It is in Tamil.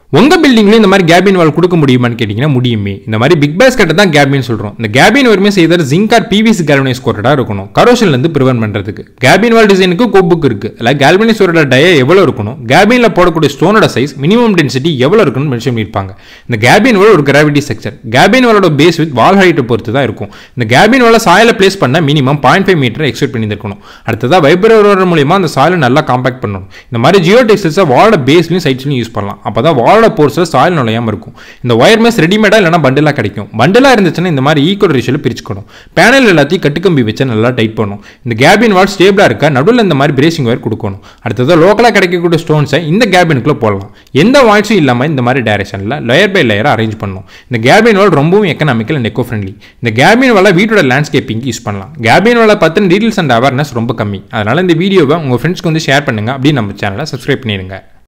உங்க பில்டிங்ல இந்த மாதிரி கேபின் வால் கொடுக்க முடியுமான்னு கேட்டீங்கன்னா முடியுமே இந்த மாதிரி பிக் பேஸ் கட்ட தான் கேபின் சொல்றோம் இந்த கேபின் வருமே either zinc or PVC galvanised கோட்டடா இருக்கணும் கரோஷன்ல இருந்து ப்ரிவென்ட் பண்றதுக்கு கேபின் வால் டிசைனுக்கு கோப்புக் இருக்கு இல்ல கேல்வனைஸோட டய எவ்வளவு இருக்கணும் கேபின்ல போடக்கூடிய ஸ்டோனோட சைஸ் மினிமம் டென்சிட்டி எவ்வளவு இருக்குன்னு மென்ஷன் பண்ணியிருப்பாங்க இந்த கேபின் வால் ஒரு கிராவிட்டி ஸ்ட்ரக்சர் கேபின் வாலோட பேஸ் வித் வால் ஹைட்டை பொறுத்து தான் இருக்கும் இந்த கேபின் வால சாயில பிளேஸ் பண்ண minimum point five metre expect பண்ணியிருக்கணும் அடுத்ததா வைப்ரேவர் மூலியமா அந்த சாயில நல்லா காம்பாக்ட் பண்ணணும் இந்த மாதிரி ஜியோ டெக்ஸ்டைல்ஸை வாலோட பேஸ்லையும் சைட்ஸ்லையும் யூஸ் பண்ணலாம் அப்பதான் வாலோட போர்ஸில் சாயில் நுழையாம இருக்கும் இந்த ஒயர் மேஸ் ரெடிமேடா இல்லைனா பண்டலா கிடைக்கும் பண்டலா இருந்துச்சுன்னா இந்த மாதிரி ஈக்குவல் ரேஷியோல பிரிச்சுக்கணும் பேனல் எல்லாத்தையும் கட்டுக்கம்பி வச்சு நல்லா டைட் பண்ணும் இந்த கேபின் வால் ஸ்டேபிளா இருக்க நடுவில் இந்த மாதிரி பிரேசிங் ஒயர் கொடுக்கணும் அடுத்தது லோக்கலா கிடைக்கக்கூடிய ஸ்டோன்ஸை இந்த கேபினுக்குள்ள போடலாம் எந்த வாய்ஸும் இல்லாம இந்த மாதிரி டைரக்ஷன்ல லேயர் பை லேயர் அரேஞ்ச் பண்ணணும் இந்த கேபின் வால் ரொம்பவும் எக்கனாமிக்கல் அண்ட் எக்கோ ஃப்ரெண்ட்லி இந்த கேபின் வாலை வீட்டோட லேண்ட்ஸ்கேப்பிங் யூஸ் பண்ணலாம் கேபின் வாலை பத்தின டீடைல்ஸ் அண்ட் அவேர்னஸ் ரொம்ப கம்மி அதனால இந்த வீடியோவை உங்க ஃப்ரெண்ட்ஸ்க்கு வந்து ஷேர் பண்ணுங்க அப்படின்னு நம்ம சேனலை சப்ஸ்கிரைப் பண்ணிடுங்க